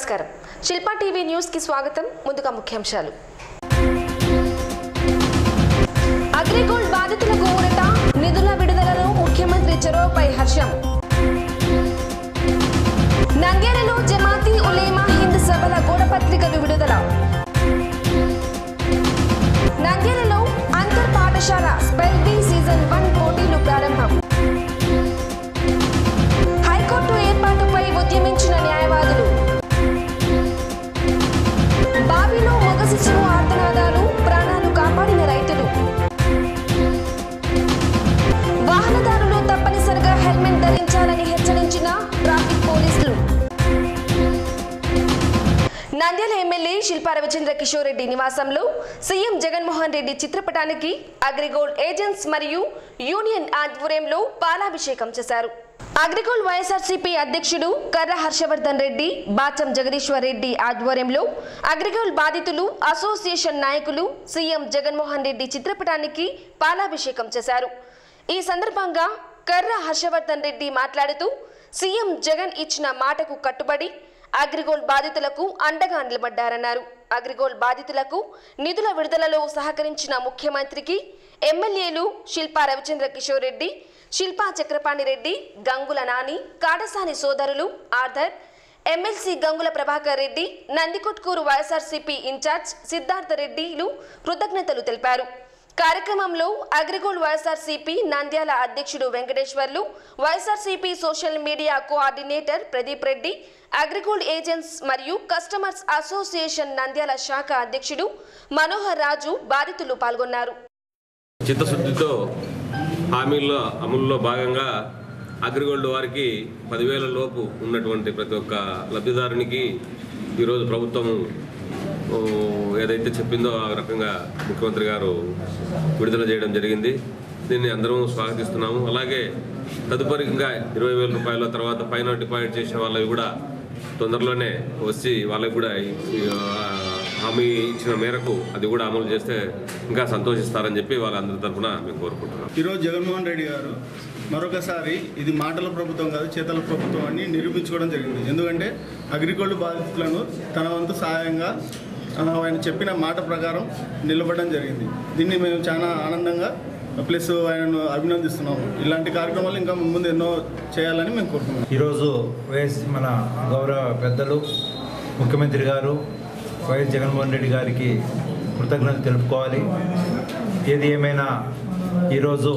నమస్కారం Shilpa TV news కి స్వాగతం ముందుగా ముఖ్యాంశాలు అగ్రిగోల్డ్ బాధితులకు ఊరట నిధుల విడుదలలో ముఖ్యమంత్రి చొరవపై హర్షం నంద్యాలలో జమాతీ ఉలేమా హింద్ సభల గోడపత్రికలు విడుదల నంద్యాలలో అంతర్ పాఠశాల స్పెల్ బి సీజన్ వన్ పోటీలు ప్రారంభం హైకోర్టు ఏర్పాటుపై ఉద్యమించిన న్యాయవాదులు బావిలో మగ శిశువు ఆర్తనాదాలు ప్రాణాలు కాపాడిన రైతులు వాహనదారులు తప్పనిసరిగా హెల్మెట్ ధరించాలని హెచ్చరించిన ట్రాఫిక్ పోలీసులు నంద్యాల ఎమ్మెల్యే శిల్పా రవిచంద్ర కిషోర్ రెడ్డి నివాసంలో సీఎం జగన్మోహన్ రెడ్డి చిత్రపటానికి అగ్రిగోల్డ్ ఏజెంట్స్ మరియు యూనియన్ ఆధ్వర్యంలో పాలాభిషేకం చేశారు అగ్రిగోల్డ్ వైఎస్ఆర్సీపీ అధ్యక్షుడు కర్ర హర్షవర్ధన్ రెడ్డి బాచం జగదీశ్వర్ రెడ్డి ఆధ్వర్యంలో అగ్రిగోల్డ్ బాధితులు అసోసియేషన్ నాయకులు సీఎం జగన్మోహన్ రెడ్డి చిత్రపటానికి పాలాభిషేకం చేశారు ఈ సందర్భంగా కర్ర హర్షవర్ధన్ రెడ్డి మాట్లాడుతూ సీఎం జగన్ ఇచ్చిన మాటకు కట్టుబడి అగ్రిగోల్డ్ బాధితులకు అండగా నిలబడ్డారన్నారు అగ్రిగోల్డ్ బాధితులకు నిధుల విడుదలలో సహకరించిన ముఖ్యమంత్రికి ఎమ్మెల్యేలు శిల్పా రవిచంద్ర కిషోర్ రెడ్డి శిల్పా చక్రపాణి రెడ్డి గంగుల నాని కాడసాని సోదరులు Arthur MLC Gangula Prabhakar Reddy Nandikotkur YSRCP in charge Siddhartha రెడ్డిలు కృతజ్ఞతలు తెలిపారు కార్యక్రమంలో అగ్రిగోల్డ్ వైఎస్ఆర్సీపీ నంద్యాల అధ్యక్షుడు Venkateswarlu YSRCP social media coordinator Pradeep Reddy Agrigold agents మరియు కస్టమర్స్ అసోసియేషన్ నంద్యాల శాఖ అధ్యక్షుడు మనోహర్ రాజు బాధితులు పాల్గొన్నారు చిత్తశుద్ధితో హామీల అమలులో భాగంగా అగ్రిగోల్డ్ వారికి పదివేల లోపు ఉన్నటువంటి ప్రతి ఒక్క లబ్ధిదారునికి ఈరోజు ప్రభుత్వము ఓ, ఏదైతే చెప్పిందో ఆ రకంగా ముఖ్యమంత్రి గారు విడుదల చేయడం జరిగింది దీన్ని అందరం స్వాగతిస్తున్నాము అలాగే తదుపరి ఇంకా ఇరవై వేల రూపాయల తర్వాత పైన డిపాజిట్ చేసిన వాళ్ళవి కూడా తొందరలోనే వచ్చి వాళ్ళకి కూడా ఈ- ఈ, ఆ, హామీ ఇచ్చిన మేరకు అది కూడా అమలు చేస్తే ఇంకా సంతోషిస్తారని చెప్పి వాళ్ళందరి తరఫున మేము కోరుకుంటున్నాం ఈరోజు జగన్మోహన్ రెడ్డి గారు మరొకసారి ఇది మాటల ప్రభుత్వం కాదు చేతల ప్రభుత్వం అని నిరూపించుకోవడం జరిగింది ఎందుకంటే అగ్రిగోల్డ్ బాధితులను తన వంతు సహాయంగా ఆ, ఆయన చెప్పిన మాట ప్రకారం నిలబడడం జరిగింది దీన్ని మేము చాలా ఆనందంగా ప్లస్ ఆయనను అభినందిస్తున్నాము ఇలాంటి కార్యక్రమాలు ఇంకా ముందు ఎన్నో చేయాలని మేము కోరుతున్నాం ఈరోజు వైఎస్ మన గౌరవ పెద్దలు ముఖ్యమంత్రి గారు వైఎస్ జగన్మోహన్ రెడ్డి గారికి కృతజ్ఞతలు తెలుపుకోవాలి ఏది ఏమైనా ఈరోజు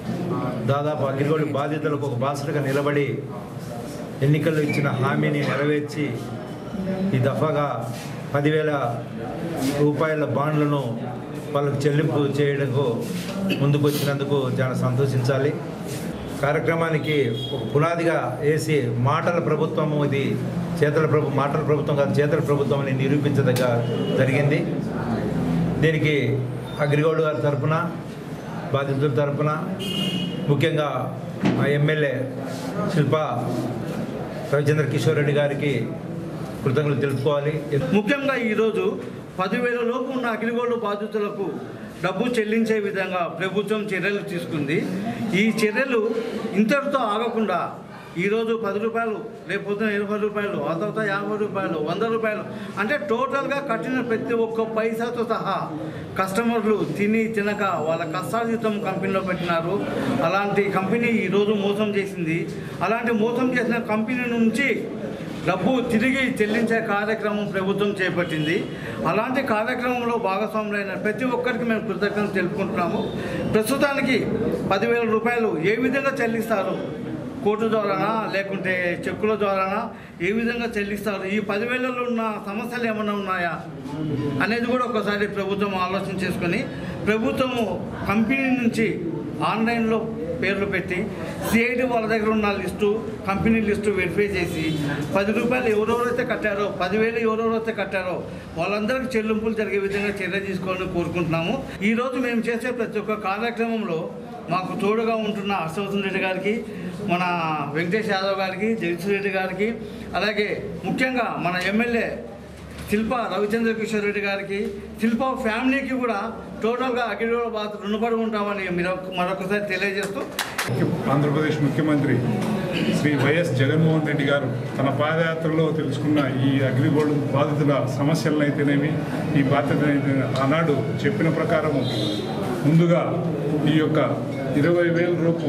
దాదాపు అగ్రిగోల్డ్ బాధితులకు ఒక బాసటగా నిలబడి ఎన్నికల్లో ఇచ్చిన హామీని నెరవేర్చి ఈ దఫాగా పదివేల రూపాయల బాండ్లను వాళ్ళకు చెల్లింపు చేయడానికి ముందుకు వచ్చినందుకు చాలా సంతోషించాలి కార్యక్రమానికి ఒక పునాదిగా వేసి మాటల ప్రభుత్వము ఇది చేతల ప్రభు మాటల ప్రభుత్వం కాదు చేతల ప్రభుత్వం అని నిరూపించదగ్గ జరిగింది దీనికి అగ్రిగోల్డ్ గారి తరఫున బాధితుల తరఫున ముఖ్యంగా మా ఎమ్మెల్యే శిల్పా రవిచంద్ర కిషోర్ రెడ్డి గారికి కృతజ్ఞతలు తెలుపుకోవాలి ముఖ్యంగా ఈరోజు పదివేల లోపు ఉన్న అగ్రిగోల్డ్ బాధితులకు డబ్బు చెల్లించే విధంగా ప్రభుత్వం చర్యలు తీసుకుంది ఈ చర్యలు ఇంతటితో ఆగకుండా ఈరోజు పది రూపాయలు రేపు పొద్దున ఇరవై రూపాయలు ఆ తర్వాత యాభై రూపాయలు వంద రూపాయలు అంటే టోటల్గా కట్టిన ప్రతి ఒక్క పైసాతో సహా కస్టమర్లు తిని తినక వాళ్ళ కష్టార్జితం కంపెనీలో పెట్టినారు అలాంటి కంపెనీ ఈరోజు మోసం చేసింది అలాంటి మోసం చేసిన కంపెనీ నుంచి డబ్బు తిరిగి చెల్లించే కార్యక్రమం ప్రభుత్వం చేపట్టింది అలాంటి కార్యక్రమంలో భాగస్వాములైన ప్రతి ఒక్కరికి మేము కృతజ్ఞతలు తెలుపుకుంటున్నాము ప్రస్తుతానికి పదివేల రూపాయలు ఏ విధంగా చెల్లిస్తారు కోర్టు ద్వారానా లేకుంటే చెక్కుల ద్వారానా ఏ విధంగా చెల్లిస్తారు ఈ పదివేలలో ఉన్న సమస్యలు ఏమైనా ఉన్నాయా అనేది కూడా ఒకసారి ప్రభుత్వం ఆలోచన చేసుకొని ప్రభుత్వము కంపెనీ నుంచి ఆన్లైన్లో పేర్లు పెట్టి సిఐడి వాళ్ళ దగ్గర ఉన్న లిస్టు కంపెనీ లిస్టు వెరిఫై చేసి పది రూపాయలు ఎవరెవరైతే కట్టారో పదివేలు ఎవరెవరైతే కట్టారో వాళ్ళందరికీ చెల్లింపులు జరిగే విధంగా చర్య తీసుకోవాలని కోరుకుంటున్నాము ఈరోజు మేము చేసే ప్రతి ఒక్క కార్యక్రమంలో మాకు తోడుగా ఉంటున్న హర్షవర్ధన్ రెడ్డి గారికి మన వెంకటేష్ యాదవ్ గారికి జగదీష్ రెడ్డి గారికి అలాగే ముఖ్యంగా మన ఎమ్మెల్యే శిల్ప రవిచంద్ర కిషోర్ రెడ్డి గారికి శిల్ప ఫ్యామిలీకి కూడా టోటల్గా అగ్రిగోళ బాధ రుణపడి ఉంటామని మీరు మరొకసారి తెలియజేస్తూ ఆంధ్రప్రదేశ్ ముఖ్యమంత్రి శ్రీ వైఎస్ జగన్మోహన్ రెడ్డి గారు తన పాదయాత్రలో తెలుసుకున్న ఈ అగ్రిగోల్డ్ బాధితుల సమస్యలను అయితేనేమి ఈ బాధ్యత ఆనాడు చెప్పిన ప్రకారము ముందుగా ఈ యొక్క ఇరవై వేల రూపు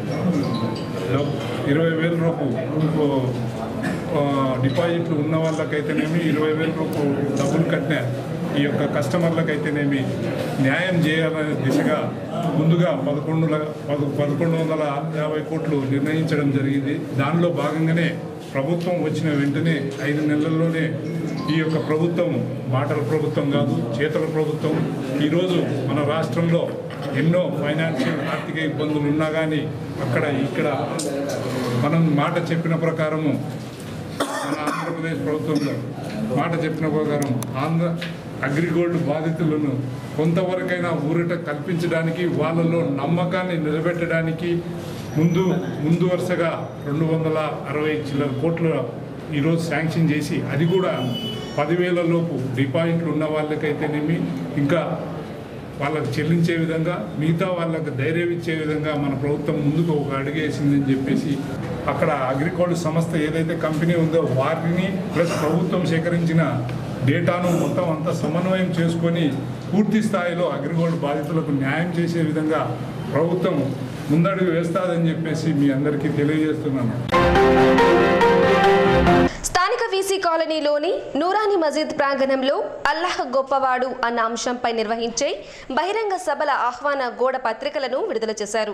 ఇరవై వేల రూపు ఆ, డిపాజిట్లు ఉన్న వాళ్ళకైతేనేమి ఇరవై వేల రూపు డబ్బులు కట్టిన ఈ యొక్క కస్టమర్లకైతేనేమి న్యాయం చేయాలనే దిశగా ముందుగా పదకొండు ల- పద- పదకొండు వందల యాభై కోట్లు నిర్ణయించడం జరిగింది దానిలో భాగంగానే ప్రభుత్వం వచ్చిన వెంటనే ఐదు నెలల్లోనే ఈ యొక్క ప్రభుత్వం మాటల ప్రభుత్వం కాదు చేతల ప్రభుత్వం ఈరోజు మన రాష్ట్రంలో ఎన్నో ఫైనాన్షియల్ ఆర్థిక ఇబ్బందులు ఉన్నా కానీ అక్కడ ఇక్కడ మనం మాట చెప్పిన ప్రకారము మన ఆంధ్రప్రదేశ్ ప్రభుత్వంలో మాట చెప్పిన ప్రకారం ఆంధ్ర అగ్రిగోల్డ్ బాధితులను కొంతవరకైనా ఊరట కల్పించడానికి వాళ్ళలో నమ్మకాన్ని నిలబెట్టడానికి ముందు ముందు వరుసగా రెండు వందల అరవై చిల్లర కోట్ల ఈరోజు శాంక్షన్ చేసి అది కూడా పదివేల లోపు డిపాజిట్లు ఉన్న వాళ్ళకైతేనేమి ఇంకా వాళ్ళకు చెల్లించే విధంగా మిగతా వాళ్ళకు ధైర్యం ఇచ్చే విధంగా మన ప్రభుత్వం ముందుకు ఒక అడుగేసిందని చెప్పేసి అక్కడ అగ్రికల్చర్ సంస్థ ఏదైతే కంపెనీ ఉందో వారిని ప్లస్ ప్రభుత్వం సేకరించిన డేటాను మొత్తం అంతా సమన్వయం చేసుకొని పూర్తి స్థాయిలో అగ్రిగోల్డ్ బాధితులకు న్యాయం చేసే విధంగా ప్రభుత్వం ముందడుగు వేస్తాదని చెప్పేసి మీ అందరికీ తెలియజేస్తున్నాను స్థానిక వీసీ కాలనీలోని నూరాని మసీద్ ప్రాంగణంలో అల్లాహ్ గొప్పవాడు అన్న అంశంపై నిర్వహించే బహిరంగ సభల ఆహ్వాన గోడ పత్రికలను విడుదల చేశారు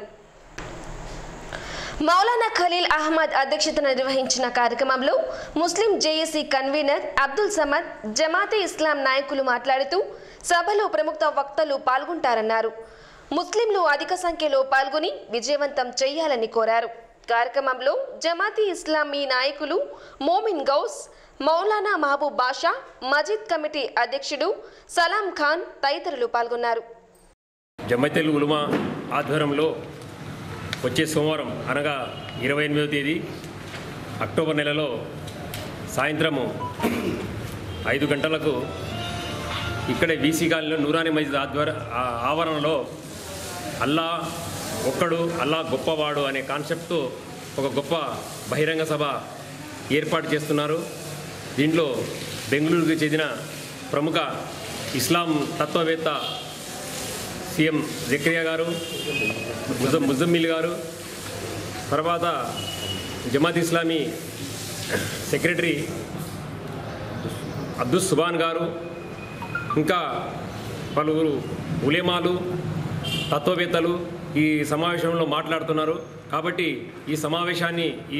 మౌలానా ఖలీల్ అహ్మద్ అధ్యక్షతన నిర్వహించిన కార్యక్రమంలో ముస్లిం జేఏసీ కన్వీనర్ అబ్దుల్ సమద్ జమాతే ఇస్లాం నాయకులు మాట్లాడుతూ సభలో ప్రముఖ వక్తలు పాల్గొంటారన్నారు ముస్లింలు అధిక సంఖ్యలో పాల్గొని విజయవంతం చేయాలని కోరారు కార్యక్రమంలో జమాతీ ఇస్లామీ నాయకులు మోమిన్ గౌస్ మౌలానా మహబూబ్ బాషా మజీద్ కమిటీ అధ్యక్షుడు సలాం ఖాన్ తదితరులు పాల్గొన్నారు జమ్మతెల్ ఉలుమా ఆధ్వర్యంలో వచ్చే సోమవారం అనగా ఇరవై ఎనిమిదవ తేదీ అక్టోబర్ నెలలో సాయంత్రము ఐదు గంటలకు ఇక్కడే వీసీ కాలనీలో నూరాని మస్జిద్ ఆధ్వర్య ఆ- ఆవరణలో అల్లా ఒక్కడు అల్లా గొప్పవాడు అనే కాన్సెప్ట్తో ఒక గొప్ప బహిరంగ సభ ఏర్పాటు చేస్తున్నారు దీంట్లో బెంగళూరుకు చెందిన ప్రముఖ ఇస్లాం తత్వవేత్త సీఎం జక్రియా గారు ముజ ముజమ్మిల్ గారు తర్వాత జమాత్ ఇస్లామీ సెక్రటరీ అబ్దుల్ సుబాన్ గారు ఇంకా పలువురు ఉలేమాలు తత్వవేత్తలు ఈ సమావేశంలో మాట్లాడుతున్నారు కాబట్టి ఈ సమావేశాన్ని ఈ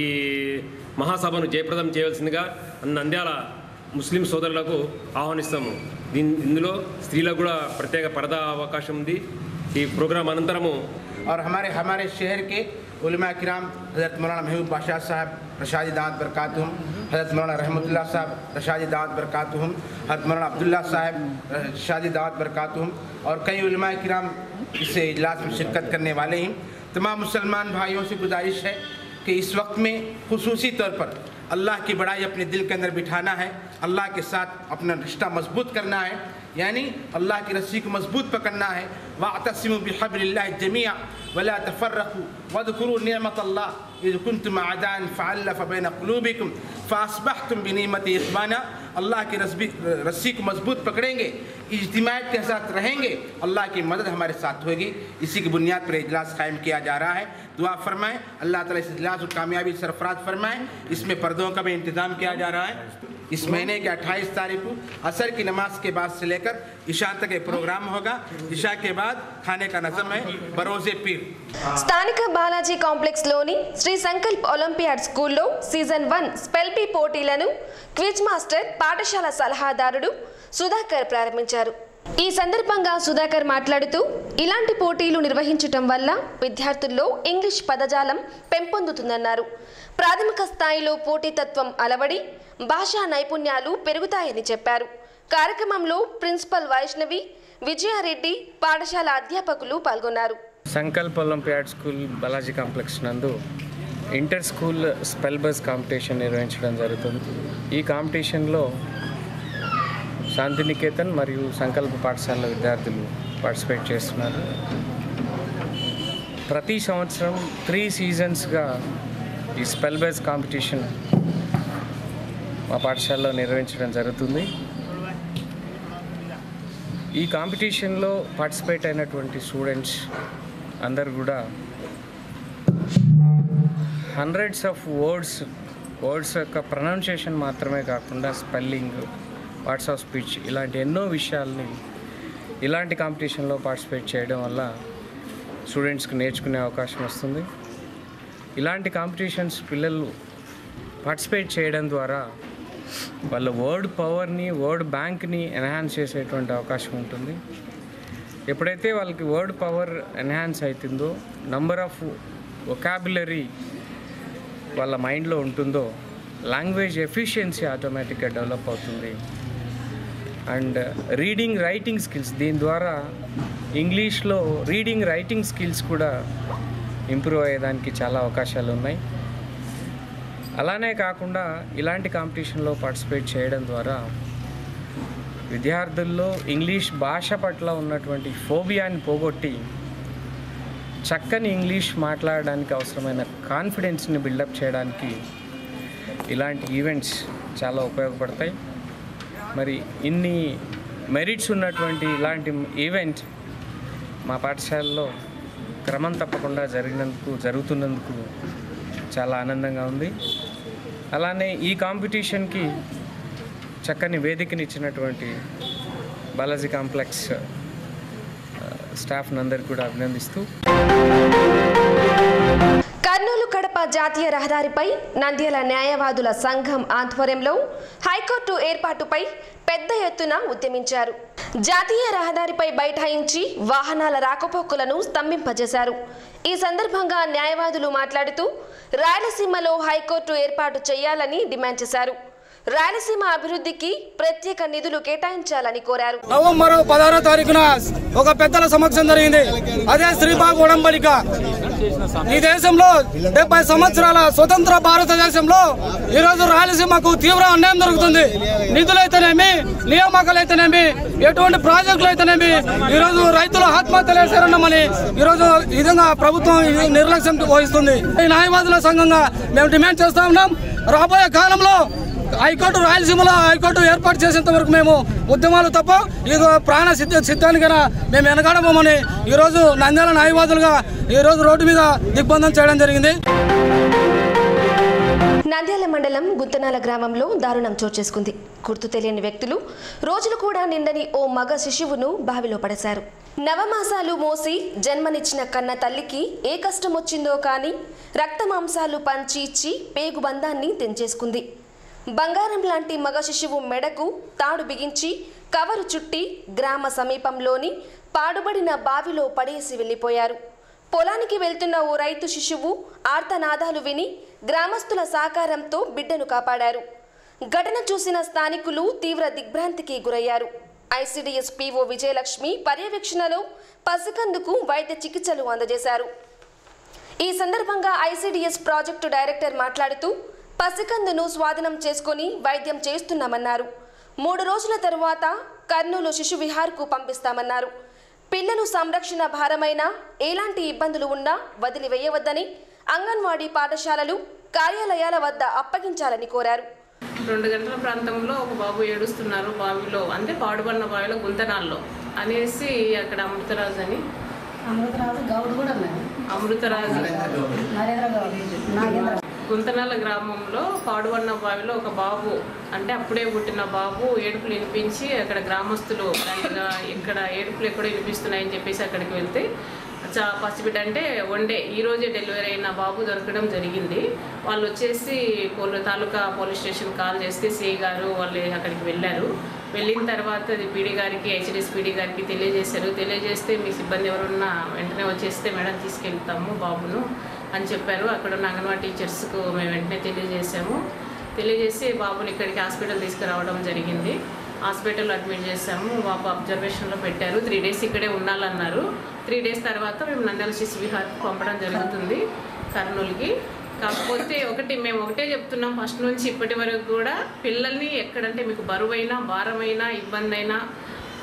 మహాసభను జయప్రదం చేయవలసిందిగా నంద్యాల ముస్లిం సోదరులకు ఆహ్వానిస్తాము దీని ఇందులో స్త్రీలకు కూడా ప్రత్యేక పరదా అవకాశం ఉంది ఈ ప్రోగ్రాం అనంతరము और हमारे हमारे शहर के उलमा किराम हज़रत मौलाना महबूब बादशाह साहब रशादी दात बरकातुम हज़रत मौलाना रहमतुल्लाह साहब रशादी दात बरकातुम हज़रत मौलाना अब्दुल्ला साहब रशादी दात बरकातुम और कई उलमा किराम इस इजलास में शिरकत करने वाले हैं तमाम मुसलमान भाइयों से गुजारिश है कि इस वक्त में खसूसी तौर पर अल्लाह की बड़ाई अपने दिल के अंदर बिठाना है अल्लाह के साथ अपना रिश्ता मजबूत करना है यानी अल्लाह की रस्सी को मजबूत पकड़ना है वातसिम बिहबल्ला जमिया वला तफर्रकू वदकुरू नियमत अल्लाह इज़ कुंतुम आदान फ़अल्लफ़ बैन क़ुलूबिकुम फ़अस्बहतुम बिनिमति इख़वाना अल्लाह की रस्बी रस्सी को मजबूत पकड़ेंगे इज्तिमायत के साथ रहेंगे अल्लाह की मदद हमारे साथ होगी इसी की बुनियाद पर इजलास कायम किया जा रहा है दुआ फरमाएं अल्लाह ताला इस इजलास को कामयाबी सरफराज फरमाएं इसमें पर्दों का भी इंतज़ाम किया जा रहा है इस महीने के 28 तारीख को असर की नमाज के बाद से लेकर ईशा तक एक प्रोग्राम होगा ईशा के बाद खाने का नज़म है बरोज़े पीर స్థానిక బాలాజీ కాంప్లెక్స్ లోని శ్రీ సంకల్ప్ ఒలింపియాడ్ స్కూల్లో సీజన్ వన్ స్పెల్ బీ పోటీలను క్విజ్ మాస్టర్ పాఠశాల సలహాదారుడు సుధాకర్ ప్రారంభించారు ఈ సందర్భంగా సుధాకర్ మాట్లాడుతూ ఇలాంటి పోటీలు నిర్వహించటం వల్ల విద్యార్థుల్లో ఇంగ్లీష్ పదజాలం పెంపొందుతుందన్నారు ప్రాథమిక స్థాయిలో పోటీతత్వం అలవడి భాషా నైపుణ్యాలు పెరుగుతాయని చెప్పారు కార్యక్రమంలో ప్రిన్సిపల్ వైష్ణవి విజయారెడ్డి పాఠశాల అధ్యాపకులు పాల్గొన్నారు Sankalp olympiad school Balaji complex నందు inter school spell bus competition నిర్వహించడం జరుగుతుంది ఈ కాంపిటీషన్లో శాంతినికేతన్ మరియు సంకల్ప పాఠశాల విద్యార్థులు పార్టిసిపేట్ చేస్తున్నారు ప్రతి సంవత్సరం త్రీ సీజన్స్గా ఈ స్పెల్ బేస్ కాంపిటీషన్ మా పాఠశాలలో నిర్వహించడం జరుగుతుంది ఈ కాంపిటీషన్లో పార్టిసిపేట్ అయినటువంటి స్టూడెంట్స్ అందరు కూడా హండ్రెడ్స్ ఆఫ్ వర్డ్స్ వర్డ్స్ యొక్క ప్రొనౌన్సియేషన్ మాత్రమే కాకుండా స్పెల్లింగ్ వర్డ్స్ ఆఫ్ స్పీచ్ ఇలాంటి ఎన్నో విషయాల్ని ఇలాంటి కాంపిటీషన్లో పార్టిసిపేట్ చేయడం వల్ల స్టూడెంట్స్కి నేర్చుకునే అవకాశం వస్తుంది ఇలాంటి కాంపిటీషన్స్ పిల్లలు పార్టిసిపేట్ చేయడం ద్వారా వాళ్ళ వర్డ్ పవర్ని వర్డ్ బ్యాంక్ని ఎన్హాన్స్ చేసేటువంటి అవకాశం ఉంటుంది ఎప్పుడైతే వాళ్ళకి వర్డ్ పవర్ ఎన్హాన్స్ అవుతుందో నంబర్ ఆఫ్ ఒకాబులరీ వాళ్ళ మైండ్లో ఉంటుందో లాంగ్వేజ్ ఎఫిషియన్సీ ఆటోమేటిక్గా డెవలప్ అవుతుంది అండ్ రీడింగ్ రైటింగ్ స్కిల్స్ దీని ద్వారా ఇంగ్లీష్లో రీడింగ్ రైటింగ్ స్కిల్స్ కూడా ఇంప్రూవ్ అయ్యేదానికి చాలా అవకాశాలు ఉన్నాయి అలానే కాకుండా ఇలాంటి కాంపిటీషన్లో పార్టిసిపేట్ చేయడం ద్వారా విద్యార్థుల్లో ఇంగ్లీష్ భాష పట్ల ఉన్నటువంటి ఫోబియాని పోగొట్టి చక్కని ఇంగ్లీష్ మాట్లాడడానికి అవసరమైన కాన్ఫిడెన్స్ని బిల్డప్ చేయడానికి ఇలాంటి ఈవెంట్స్ చాలా ఉపయోగపడతాయి మరి ఇన్ని మెరిట్స్ ఉన్నటువంటి ఇలాంటి ఈవెంట్ మా పాఠశాలలో క్రమం తప్పకుండా జరిగినందుకు జరుగుతున్నందుకు చాలా ఆనందంగా ఉంది అలానే ఈ కాంపిటీషన్కి చక్కని వేదికనిచ్చినటువంటి బాలాజీ కాంప్లెక్స్ స్టాఫ్ అందరికి కూడా అభినందిస్తూ కర్నూలు కడప జాతీయ రహదారిపై నంద్యాల న్యాయవాదుల సంఘం ఆధ్వర్యంలో హైకోర్టు ఏర్పాటుపై పెద్ద ఎత్తున ఉద్యమించారు జాతీయ రహదారిపై బైఠాయించి వాహనాల రాకపోకలను స్తంభింపజేశారు ఈ సందర్భంగా న్యాయవాదులు మాట్లాడుతూ రాయలసీమలో హైకోర్టు ఏర్పాటు చేయాలని డిమాండ్ చేశారు రాయలసీమ అభివృద్ధికి ప్రత్యేక నిధులు కేటాయించాలని కోరారు నవంబర్ పదహారో తారీఖున ఒక పెద్దల సమక్షం జరిగింది అదే శ్రీబాగ్ ఉడంబడిక ఈ దేశంలో డెబ్బై సంవత్సరాల స్వతంత్ర భారతదేశంలో ఈ రోజు రాయలసీమకు తీవ్ర అన్యాయం జరుగుతుంది నిధులైతేనేమి నియామకాలైతేనేమి ఎటువంటి ప్రాజెక్టులు అయితేనేమి ఈ రోజు రైతులు ఆత్మహత్యలు చేశారన్నామని ఈ రోజు ఈ విధంగా ప్రభుత్వం ఇది నిర్లక్ష్యం వహిస్తుంది ఈ న్యాయవాదుల సంఘంగా మేము డిమాండ్ చేస్తా ఉన్నాం రాబోయే కాలంలో హైకోర్టు రాయలసీమలో హైకోర్టు ఏర్పాటు చేసేంత వరకు మేము ఉద్యమాలు తప్ప ఇది ప్రాణ సిద్ధ సిద్ధానికైనా మేము వెనకాడబోమని ఈరోజు నంద్యాల న్యాయవాదులుగా ఈరోజు రోడ్డు మీద దిగ్బంధం చేయడం జరిగింది నంద్యాల మండలం గుత్తనాల గ్రామంలో దారుణం చోటు చేసుకుంది గుర్తు తెలియని వ్యక్తులు రోజులు కూడా నిండని ఓ మగ శిశువును బావిలో పడేశారు నవమాసాలు మోసి జన్మనిచ్చిన కన్న తల్లికి ఏ కష్టం వచ్చిందో కానీ రక్తమాంసాలు పంచి ఇచ్చి పేగు బంధాన్ని తెంచేసుకుంది బంగారం లాంటి మగ శిశువు మెడకు తాడు బిగించి కవరు చుట్టి గ్రామ సమీపంలోని పాడుబడిన బావిలో పడేసి వెళ్ళిపోయారు పొలానికి వెళ్తున్న ఓ రైతు శిశువు ఆర్తనాదాలు విని గ్రామస్తుల సహకారంతో బిడ్డను కాపాడారు ఘటన చూసిన స్థానికులు తీవ్ర దిగ్భ్రాంతికి గురయ్యారు ఐసిడిఎస్ పిఓ విజయలక్ష్మి పర్యవేక్షణలో పసికందుకు వైద్య చికిత్సలు అందజేశారు ఈ సందర్భంగా ఐసిడిఎస్ ప్రాజెక్టు డైరెక్టర్ మాట్లాడుతూ పసికందును స్వాధీనం చేసుకొని వైద్యం చేస్తున్నామన్నారు మూడు రోజుల తరువాత కర్నూలు శిశు విహార్కు పంపిస్తామన్నారు పిల్లలు సంరక్షణ భారమైన ఎలాంటి ఇబ్బందులు ఉన్నా వదిలివేయవద్దని అంగన్వాడీ పాఠశాలలు కార్యాలయాల వద్ద అప్పగించాలని కోరారు రెండు గంటల ప్రాంతంలో ఒక బాబు ఏడుస్తున్నారు బావిలో అంటే పాడుబడిన బావిలో గుంతనాల్లో అనేసి అక్కడ అమృతరాజు అని అమృతరాజు గౌడ్ కూడా ఉన్నారు అమృతరాజు నరేంద్ర గౌడ్ నాగేంద్ర గుంతనాల గ్రామంలో పాడుబడిన బావిలో ఒక బాబు అంటే అప్పుడే పుట్టిన బాబు ఏడుపులు వినిపించి అక్కడ గ్రామస్తులు దానిగా ఇక్కడ ఏడుపులు ఎక్కడో వినిపిస్తున్నాయని చెప్పేసి అక్కడికి వెళ్తే చా పసిబిడ్డ అంటే వన్డే ఈ రోజే డెలివరీ అయిన బాబు దొరకడం జరిగింది వాళ్ళు వచ్చేసి పోలీ తాలూకా పోలీస్ స్టేషన్ కాల్ చేస్తే సిఐ గారు వాళ్ళు అక్కడికి వెళ్ళారు వెళ్ళిన తర్వాత అది పీడీ గారికి హెచ్డిఎస్ పీడీ గారికి తెలియజేశారు తెలియజేస్తే మీ సిబ్బంది ఎవరున్నా వెంటనే వచ్చేస్తే మేడం తీసుకెళ్తాము బాబును అని చెప్పారు అక్కడ ఉన్న అంగన్వాడీ టీచర్స్కు మేము వెంటనే తెలియజేసాము తెలియజేసి బాబుని ఇక్కడికి హాస్పిటల్ తీసుకురావడం జరిగింది హాస్పిటల్లో అడ్మిట్ చేసాము బాబు అబ్జర్వేషన్లో పెట్టారు త్రీ డేస్ ఇక్కడే ఉండాలన్నారు త్రీ డేస్ తర్వాత మేము నంద్యాల శిశు విహార్కి పంపడం జరుగుతుంది కర్నూలుకి కాకపోతే ఒకటి మేము ఒకటే చెప్తున్నాం ఫస్ట్ నుంచి ఇప్పటి వరకు కూడా పిల్లల్ని ఎక్కడంటే మీకు బరువైనా భారమైనా ఇబ్బంది అయినా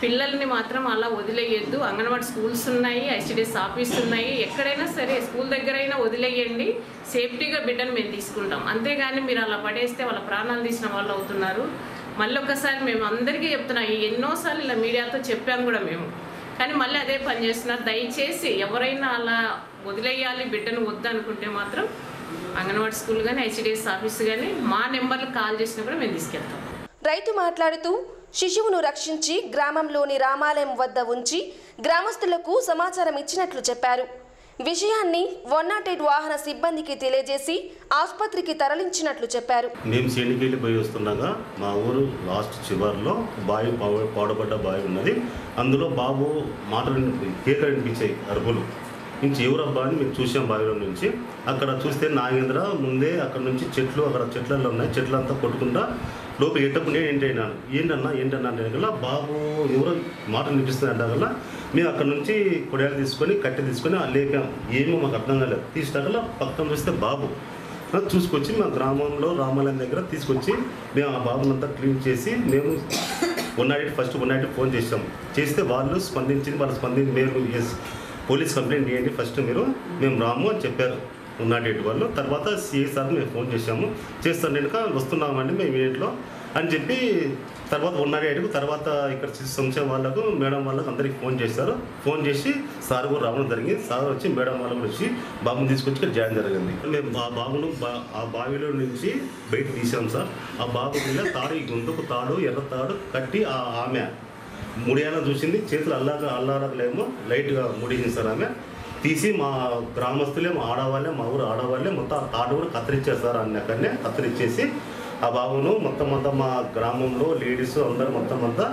పిల్లల్ని మాత్రం అలా వదిలేయొద్దు అంగన్వాడీ స్కూల్స్ ఉన్నాయి ఐసిడిఎస్ ఆఫీస్ ఉన్నాయి ఎక్కడైనా సరే స్కూల్ దగ్గరైనా వదిలేయండి సేఫ్టీగా బిడ్డను మేము తీసుకుంటాం అంతేగాని మీరు అలా పడేస్తే వాళ్ళ ప్రాణాలు తీసిన వాళ్ళు అవుతున్నారు మళ్ళీ ఒకసారి మేము అందరికీ చెప్తున్నాం ఈ ఎన్నోసార్లు ఇలా మీడియాతో చెప్పాము కూడా మేము కానీ మళ్ళీ అదే పని చేస్తున్నారు దయచేసి ఎవరైనా అలా వదిలేయాలి బిడ్డను వద్దు అనుకుంటే మాత్రం అంగన్వాడీ స్కూల్ కానీ ఐసిడిఎస్ ఆఫీస్ కానీ మా నెంబర్లకు కాల్ చేసినా కూడా మేము తీసుకెళ్తాం రైతు మాట్లాడుతూ శిశువును రక్షించి గ్రామంలోని రామాలయం వద్ద ఉంచి గ్రామస్తులకు సమాచారం ఇచ్చినట్లు చెప్పారు విషయాన్ని వన్ నాట్ ఎయిట్ వాహన సిబ్బందికి తెలియజేసి ఆసుపత్రికి తరలించినట్లు చెప్పారు మేము చేనికి పోయి వస్తుండగా మా ఊరు లాస్ట్ చివరిలో బావి పావ- పాడబడ్డ బావి ఉన్నది అందులో బాబు మాటలు వినిపి- కేకలు వినిపించాయి అరుపులు నుంచి ఎవరబ్బా అని మేము చూసాం బావిలో నుంచి అక్కడ చూస్తే నాగేంద్ర ముందే అక్కడ నుంచి చెట్లు అక్కడ చెట్లలో ఉన్నాయి చెట్లంతా కొట్టుకుంటా లోపల ఎట్టకుండా ఏంటైనాను ఏంటన్నా ఏంటన్నా అంటే కల్లా బాబు ఎవరో మాట వినిపిస్తుంది అంటగల్లా మేము అక్కడ నుంచి కొడయాలు తీసుకొని కట్టె తీసుకొని ఆ లేపాం ఏమో మాకు అర్థం కాలేదు తీసినాకల్లా పక్కన చూస్తే బాబు అది చూసుకొచ్చి మా గ్రామంలో రామాలయం దగ్గర తీసుకొచ్చి మేము ఆ బాబునంతా క్లీన్ చేసి మేము one nought first one nought phone చేసాం చేస్తే వాళ్ళు స్పందించింది వాళ్ళు స్పందించి మేము ఎస్ పోలీస్ కంప్లైంట్ చేయండి ఫస్ట్ మీరు మేము రాము అని చెప్పారు వన్ నాట్ ఎయిట్ వాళ్ళు తర్వాత సిఐ సార్ మేము ఫోన్ చేసాము చేస్తాను వెనుక వస్తున్నామండి మేము ఇంట్లో అని చెప్పి తర్వాత వన్ నాట్ ఎయిట్కు తర్వాత ఇక్కడ సంక్షేమ వాళ్ళకు మేడం వాళ్ళకు అందరికి ఫోన్ చేశారు ఫోన్ చేసి సార్ కూడా రావడం జరిగింది సార్ వచ్చి మేడం వాళ్ళు కూడా వచ్చి బాబుని తీసుకొచ్చి ఇక్కడ జాయిన్ జరిగింది మేము ఆ బాబును బా- ఆ బావిలో నుంచి బయట తీసాం సార్ ఆ బాబు మీద తాడు ఈ గొంతుకు తాడు ఎర్ర తాడు కట్టి ఆ ఆమె ముడియాన చూసింది చేతులు అల్లాక అల్లాడలేమో లైట్గా ముడిసింది సార్ ఆమె తీసి మా గ్రామస్తులే మా ఆడవాళ్ళే మా ఊరు ఆడవాళ్ళే మొత్తం ఆ తాడు కూడా కత్తిరించారు సార్ అన్నక్కడనే కత్తిరించేసి ఆ బాబును మొత్తం అంతా మా గ్రామంలో లేడీస్ అందరూ మొత్తం అంతా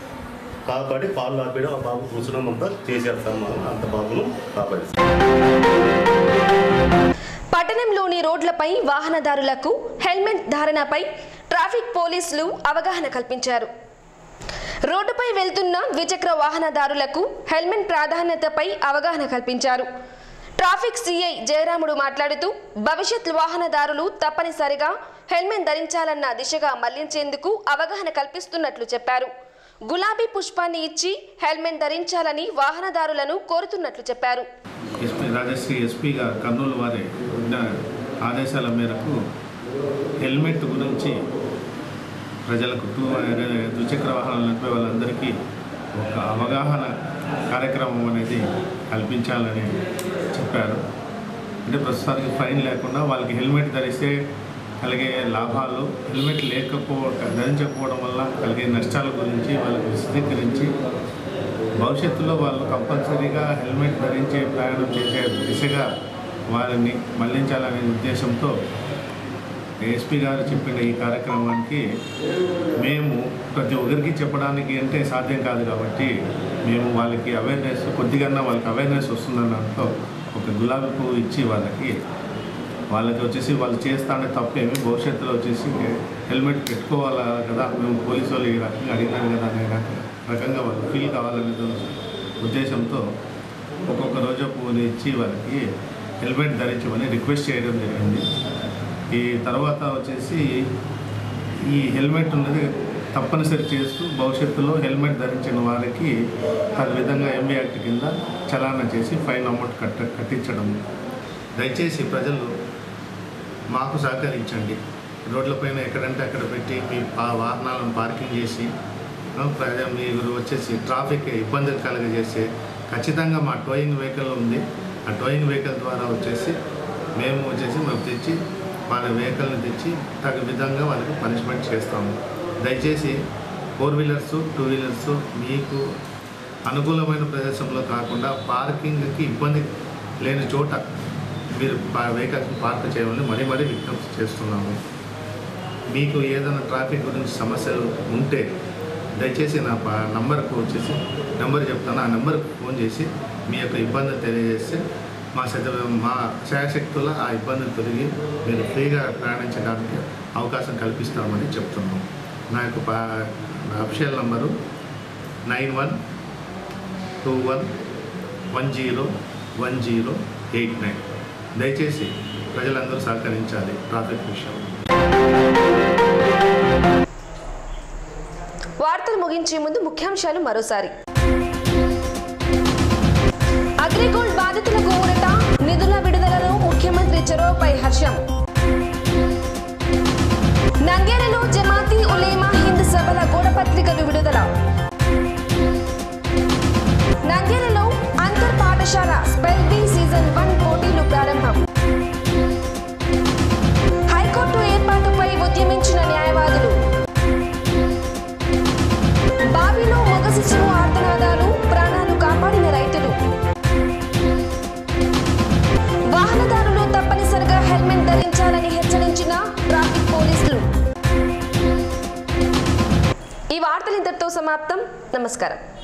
కాపాడి పాలు ఆపేయడం ఆ బాబు కూర్చడం అంతా చేశారు సార్ మా అంత బాబును కాపాడి పట్టణంలోని రోడ్లపై వాహనదారులకు హెల్మెట్ ధారణపై ట్రాఫిక్ పోలీసులు అవగాహన కల్పించారు రోడ్డుపై వెళ్తున్న ద్విచక్ర వాహనదారులకు హెల్మెట్ ప్రాధాన్యతపై అవగాహన కల్పించారు ట్రాఫిక్ సిఐ జయరాముడు మాట్లాడుతూ భవిష్యత్ వాహనదారులు తప్పనిసరిగా హెల్మెట్ ధరించాలన్న దిశగా మళ్లించేందుకు అవగాహన కల్పిస్తున్నట్లు చెప్పారు గులాబీ పుష్పాన్ని ఇచ్చి హెల్మెట్ ధరించాలని వాహనదారులను కోరుతున్నట్లు చెప్పారు ఎస్పీ రాజశ్రీ ఎస్పీ గారు కర్నూలు వారి ఉన్న ఆదేశాల మేరకు హెల్మెట్ గురించి ప్రజలకు టూ ద్విచక్ర వాహనాలు నడిపే వాళ్ళందరికీ ఒక అవగాహన కార్యక్రమం అనేది కల్పించాలని చెప్పారు అంటే ప్రస్తుతానికి ఫైన్ లేకుండా వాళ్ళకి హెల్మెట్ ధరిస్తే కలిగే లాభాలు హెల్మెట్ లేకపోవటం ధరించకపోవడం వల్ల కలిగే నష్టాల గురించి వాళ్ళకి విశదీకరించి భవిష్యత్తులో వాళ్ళు కంపల్సరీగా హెల్మెట్ ధరించే ప్రయాణం చేసే దిశగా వారిని మళ్లించాలనే ఉద్దేశంతో ఎస్పీ గారు చెప్పిన ఈ కార్యక్రమానికి మేము ప్రతి ఒక్కరికి చెప్పడానికి అంటే సాధ్యం కాదు కాబట్టి మేము వాళ్ళకి అవేర్నెస్ కొద్దిగా వాళ్ళకి అవేర్నెస్ వస్తుందన్నతో ఒక గులాబీ పువ్వు ఇచ్చి వాళ్ళకి వాళ్ళకి వచ్చేసి వాళ్ళు చేస్తానే తప్పేమి భవిష్యత్తులో వచ్చేసి హెల్మెట్ పెట్టుకోవాలా కదా మేము పోలీసు వాళ్ళు ఈ రకంగా అడిగినారు కదా అనే రకంగా వాళ్ళు ఫీల్ కావాలనే ఉద్దేశంతో ఒక్కొక్క రోజు పువ్వుని ఇచ్చి వాళ్ళకి హెల్మెట్ ధరించమని రిక్వెస్ట్ చేయడం జరిగింది ఈ తర్వాత వచ్చేసి ఈ హెల్మెట్ ఉన్నది తప్పనిసరి చేస్తూ భవిష్యత్తులో హెల్మెట్ ధరించిన వారికి ఆ విధంగా ఎంబీ యాక్ట్ కింద చలానా చేసి ఫైన్ అమౌంట్ కట్ట కట్టించడం దయచేసి ప్రజలు మాకు సహకరించండి రోడ్లపైన ఎక్కడంటే అక్కడ పెట్టి మీ పా వాహనాలను పార్కింగ్ చేసి ఆ, ప్రజ మీరు వచ్చేసి ట్రాఫిక్ ఇబ్బందులు కలగజేసి ఖచ్చితంగా మా టోయింగ్ వెహికల్ ఉంది ఆ టోయింగ్ వెహికల్ ద్వారా వచ్చేసి మేము వచ్చేసి మేము తెచ్చి వాళ్ళ వెహికల్ని తెచ్చి తగు విధంగా వాళ్ళకి పనిష్మెంట్ చేస్తాము దయచేసి ఫోర్ వీలర్స్ టూ వీలర్స్ మీకు అనుకూలమైన ప్రదేశంలో కాకుండా పార్కింగ్కి ఇబ్బంది లేని చోట మీరు వెహికల్స్ పార్క్ చేయమని మరీ మరీ విజ్ఞప్తి చేస్తున్నాము మీకు ఏదైనా ట్రాఫిక్ గురించి సమస్యలు ఉంటే దయచేసి నా ప- నంబర్కు వచ్చేసి నెంబర్ చెప్తాను ఆ నెంబర్కి ఫోన్ చేసి మీ యొక్క ఇబ్బంది తెలియజేస్తే మా శత మా శాయశక్తుల ఆ ఇబ్బందిని తొలగి మీరు ఫ్రీగా ప్రయాణించడానికి అవకాశం కల్పిస్తామని చెప్తున్నాం నా యొక్క పా- నా official number nine one two one one zero one zero eight nine దయచేసి ప్రజలందరూ సహకరించాలి ట్రాఫిక్ విషయంలో వార్తలు ముగించే ముందు ముఖ్యాంశాలు మరోసారి అగ్రిగోల్డ్ బాధితులకు ఊరట నిధుల విడుదలలో ముఖ్యమంత్రి చొరవపై హర్షం నంగేలలో జమాతీ ఉలేమా హింద్ సభల గోడపత్రికలు విడుదల నంగేలలో అంతర్ పాఠశాల స్పెల్ బి సీజన్ వన్ పోటీలు ప్రారంభం హైకోర్టు ఏర్పాటుపై ఉద్యమించిన న్యాయవాదులు బావిలో మగ శిశువు ఆర్తనాదాలు ప్రాణాలు కాపాడిన రైతులు వాహనదారులు తప్పనిసరిగా హెల్మెట్ ధరించాలని హెచ్చరించిన ట్రాఫిక్ పోలీసులు ఈ వార్తలు ఇంతటితో సమాప్తం నమస్కారం